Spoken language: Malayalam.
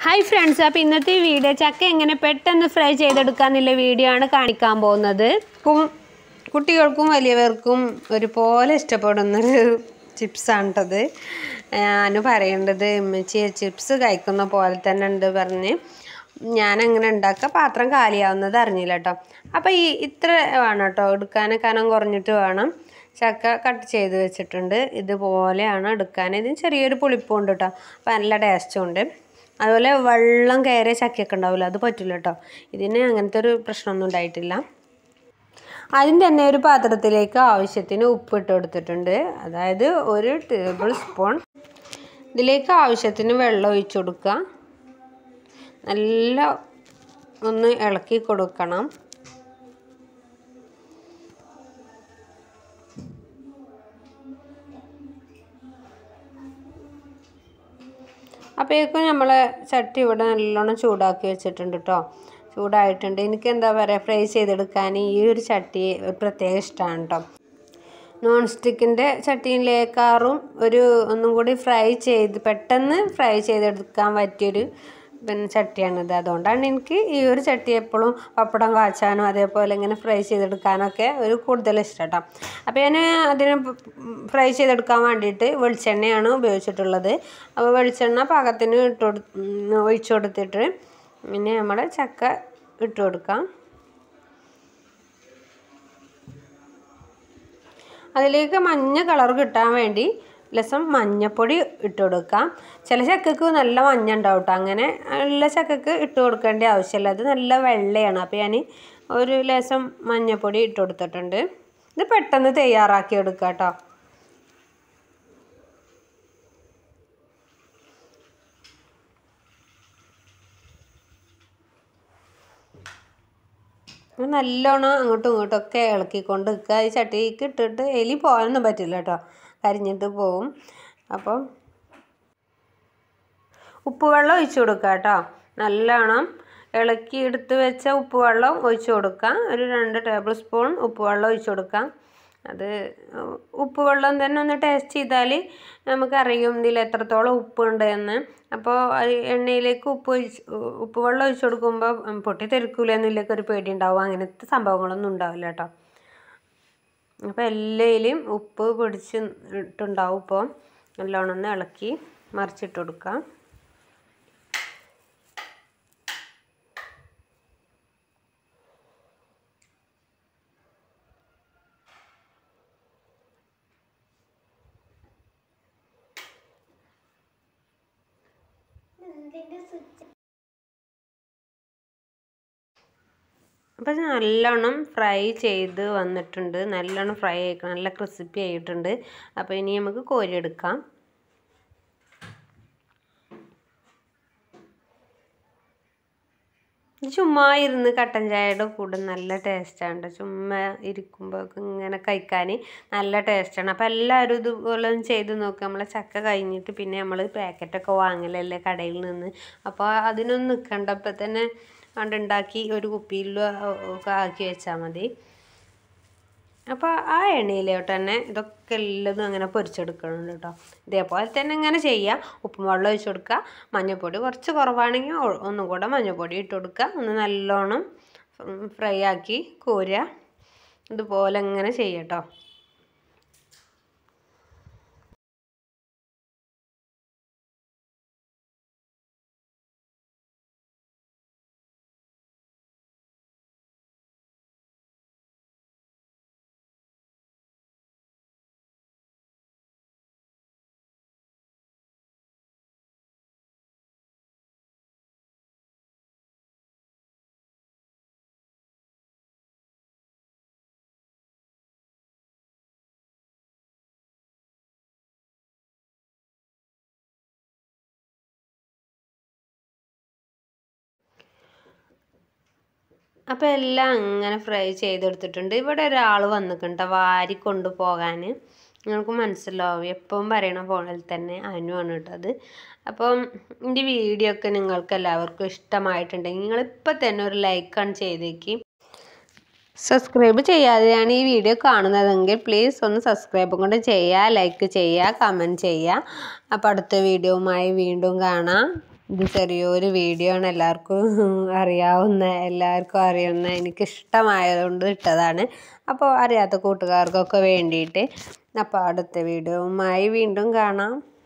ഹായ് ഫ്രണ്ട്സ് അപ്പോൾ ഇന്നത്തെ വീഡിയോ ചക്ക എങ്ങനെ പെട്ടെന്ന് ഫ്രൈ ചെയ്തെടുക്കാന്നുള്ള വീഡിയോ ആണ് കാണിക്കാൻ പോകുന്നത് കും- കുട്ടികൾക്കും വലിയവർക്കും ഒരുപോലെ ഇഷ്ടപ്പെടുന്നൊരു ചിപ്സാണ് കേട്ടത് ഞാൻ പറയേണ്ടത് ഉമ്മച്ചി ചിപ്സ് കഴിക്കുന്ന പോലെ തന്നെ ഉണ്ട് പറഞ്ഞ് ഞാൻ അങ്ങനെ ഉണ്ടാക്കുക പാത്രം കാലിയാവുന്നത് അറിഞ്ഞില്ല കേട്ടോ അപ്പോൾ ഈ ഇത്ര വേണം കേട്ടോ എടുക്കാൻ കനം കുറഞ്ഞിട്ട് വേണം ചക്ക കട്ട് ചെയ്ത് വെച്ചിട്ടുണ്ട് ഇതുപോലെയാണ് എടുക്കാൻ ഇതിന് ചെറിയൊരു പുളിപ്പുണ്ട് കേട്ടോ അപ്പോൾ നല്ല ടേസ്റ്റും ഉണ്ട് അതുപോലെ വെള്ളം കയറിയ ചക്കയൊക്കെ ഉണ്ടാവില്ല അത് പറ്റില്ല കേട്ടോ ഇതിന് അങ്ങനത്തെ ഒരു പ്രശ്നമൊന്നും ഉണ്ടായിട്ടില്ല അതിന് തന്നെ ഒരു പാത്രത്തിലേക്ക് ആവശ്യത്തിന് ഉപ്പ് ഇട്ട് കൊടുത്തിട്ടുണ്ട് അതായത് ഒരു ടേബിൾ സ്പൂൺ ഇതിലേക്ക് ആവശ്യത്തിന് വെള്ളം ഒഴിച്ചു കൊടുക്കുക നല്ല ഒന്ന് ഇളക്കി കൊടുക്കണം അപ്പോഴേക്കും നമ്മൾ ചട്ടി ഇവിടെ നല്ലോണം ചൂടാക്കി വെച്ചിട്ടുണ്ട് കേട്ടോ ചൂടായിട്ടുണ്ട് എനിക്ക് എന്താ പറയുക ഫ്രൈ ചെയ്തെടുക്കാൻ ഈ ഒരു ചട്ടി ഒരു പ്രത്യേക ഇഷ്ടമാണ് കേട്ടോ നോൺ സ്റ്റിക്കിൻ്റെ ചട്ടിയിലേക്കാറും ഒരു ഒന്നും കൂടി ഫ്രൈ ചെയ്ത് പെട്ടെന്ന് ഫ്രൈ ചെയ്തെടുക്കാൻ പറ്റിയൊരു പിന്നെ ചട്ടിയാണിത് അതുകൊണ്ടാണ് എനിക്ക് ഈ ഒരു ചട്ടി എപ്പോഴും പപ്പടം കാച്ചാനും അതേപോലെ ഇങ്ങനെ ഫ്രൈ ചെയ്തെടുക്കാനൊക്കെ ഒരു കൂടുതൽ ഇഷ്ടം കേട്ടോ അപ്പോൾ ഞാൻ അതിന് ഫ്രൈ ചെയ്തെടുക്കാൻ വേണ്ടിയിട്ട് വെളിച്ചെണ്ണയാണ് ഉപയോഗിച്ചിട്ടുള്ളത് അപ്പോൾ വെളിച്ചെണ്ണ പാകത്തിന് ഇട്ട് കൊടു ഉം, ഒഴിച്ചു കൊടുത്തിട്ട് പിന്നെ നമ്മുടെ ചക്ക ഇട്ട് കൊടുക്കാം അതിലേക്ക് മഞ്ഞ കളർ കിട്ടാൻ വേണ്ടി ലസം മഞ്ഞപ്പൊടി ഇട്ട് കൊടുക്കാം ചില ചക്കക്ക് നല്ല മഞ്ഞ ഉണ്ടാവും കേട്ടോ അങ്ങനെ ഉള്ള ചക്കക്ക് ഇട്ട് കൊടുക്കേണ്ട ആവശ്യമില്ല അത് നല്ല വെള്ളയാണ് അപ്പോൾ ഞാൻ ഒരു ലസം മഞ്ഞപ്പൊടി ഇട്ട് കൊടുത്തിട്ടുണ്ട് ഇത് പെട്ടെന്ന് തയ്യാറാക്കി എടുക്കാം കേട്ടോ ഇത് നല്ലോണം അങ്ങോട്ടും ഇങ്ങോട്ടും ഒക്കെ ഇളക്കിക്കൊണ്ട് നിൽക്കുക ഈ ചട്ടിക്ക് ഇട്ടിട്ട് എലി പോകാനൊന്നും പറ്റില്ല കേട്ടോ കരിഞ്ഞിട്ട് പോവും അപ്പം ഉപ്പുവെള്ളം ഒഴിച്ചു കൊടുക്കുക കേട്ടോ നല്ലോണം ഇളക്കി എടുത്ത് വെച്ച ഉപ്പുവെള്ളം ഒഴിച്ചു കൊടുക്കാം ഒരു രണ്ട് ടേബിൾ സ്പൂൺ ഉപ്പുവെള്ളം ഒഴിച്ചു കൊടുക്കാം അത് ഉപ്പുവെള്ളം തന്നെ ഒന്ന് ടേസ്റ്റ് ചെയ്താൽ നമുക്കറിയും ഇതിൽ എത്രത്തോളം ഉപ്പുണ്ട് എന്ന് അപ്പോൾ അത് എണ്ണയിലേക്ക് ഉപ്പ് ഒഴിച്ച് ഉപ്പുവെള്ളം ഒഴിച്ചു കൊടുക്കുമ്പോൾ പൊട്ടി തെറിക്കൂല എന്നുള്ളൊക്കെ ഒരു പേടി ഉണ്ടാവും അങ്ങനത്തെ സംഭവങ്ങളൊന്നും ഉണ്ടാവില്ല കേട്ടോ അപ്പോൾ എല്ലായിലും ഉപ്പ് പിടിച്ച് ഇട്ടുണ്ടാവും ഇപ്പോൾ നല്ലോണം ഒന്ന് ഇളക്കി മറിച്ചിട്ട് കൊടുക്കാം അപ്പം നല്ലോണം ഫ്രൈ ചെയ്ത് വന്നിട്ടുണ്ട് നല്ലോണം ഫ്രൈ ആയിക്കണം നല്ല ക്രിസ്പി ആയിട്ടുണ്ട് അപ്പോൾ ഇനി നമുക്ക് കോരിയെടുക്കാം ഇത് ചുമ്മാ ഇരുന്ന് കട്ടൻ ചായയുടെ കൂടെ നല്ല ടേസ്റ്റാണ് ചുമ്മാ ഇരിക്കുമ്പോൾ ഇങ്ങനെ കഴിക്കാൻ നല്ല ടേസ്റ്റാണ് അപ്പോൾ എല്ലാവരും ഇതുപോലെ ഒന്ന് ചെയ്ത് നോക്കുക നമ്മളെ ചക്ക കഴിഞ്ഞിട്ട് പിന്നെ നമ്മൾ പാക്കറ്റൊക്കെ വാങ്ങലല്ലേ കടയിൽ നിന്ന് അപ്പോൾ അതിനൊന്നും നിൽക്കണ്ടപ്പോൾ തന്നെ കണ്ടുണ്ടാക്കി ഒരു കുപ്പിയിലും ഒക്കെ ആക്കി വെച്ചാൽ മതി അപ്പോൾ ആ എണ്ണയിലോട്ട് തന്നെ ഇതൊക്കെ എല്ലതും അങ്ങനെ പൊരിച്ചെടുക്കണം കേട്ടോ ഇതേപോലെ തന്നെ ഇങ്ങനെ ചെയ്യുക ഉപ്പും വെള്ളം ഒഴിച്ച് കൊടുക്കുക മഞ്ഞൾപ്പൊടി കുറച്ച് കുറവാണെങ്കിൽ ഒ- ഒന്നും കൂടെ മഞ്ഞൾപ്പൊടി ഇട്ട് കൊടുക്കുക ഒന്ന് നല്ലോണം ഫ്രൈ ആക്കി കോരുക ഇതുപോലെ ഇങ്ങനെ ചെയ്യട്ടോ അപ്പോൾ എല്ലാം അങ്ങനെ ഫ്രൈ ചെയ്തെടുത്തിട്ടുണ്ട് ഇവിടെ ഒരാൾ വന്നിട്ടുണ്ട് വാരി കൊണ്ടു പോകാൻ നിങ്ങൾക്ക് മനസ്സിലാവും എപ്പോഴും പറയണ പോലെ തന്നെ അനുവാണ് കേട്ടോ അത് അപ്പം എൻ്റെ വീഡിയോ ഒക്കെ നിങ്ങൾക്ക് എല്ലാവർക്കും ഇഷ്ടമായിട്ടുണ്ടെങ്കിൽ നിങ്ങളിപ്പോൾ തന്നെ ഒരു ലൈക്കാണ് ചെയ്തേക്ക് സബ്സ്ക്രൈബ് ചെയ്യാതെയാണ് ഈ വീഡിയോ കാണുന്നതെങ്കിൽ പ്ലീസ് ഒന്ന് സബ്സ്ക്രൈബും കൂടെ ചെയ്യുക ലൈക്ക് ചെയ്യുക കമൻറ്റ് ചെയ്യുക അപ്പോൾ അടുത്ത വീഡിയോവുമായി വീണ്ടും കാണാം ഇത് ചെറിയൊരു വീഡിയോ ആണ് എല്ലാവർക്കും അറിയാവുന്ന എല്ലാവർക്കും അറിയുന്ന എനിക്കിഷ്ടമായതുകൊണ്ട് ഇട്ടതാണ് അപ്പോൾ അറിയാത്ത കൂട്ടുകാർക്കൊക്കെ വേണ്ടിയിട്ട് അപ്പോൾ അടുത്ത വീഡിയോവുമായി വീണ്ടും കാണാം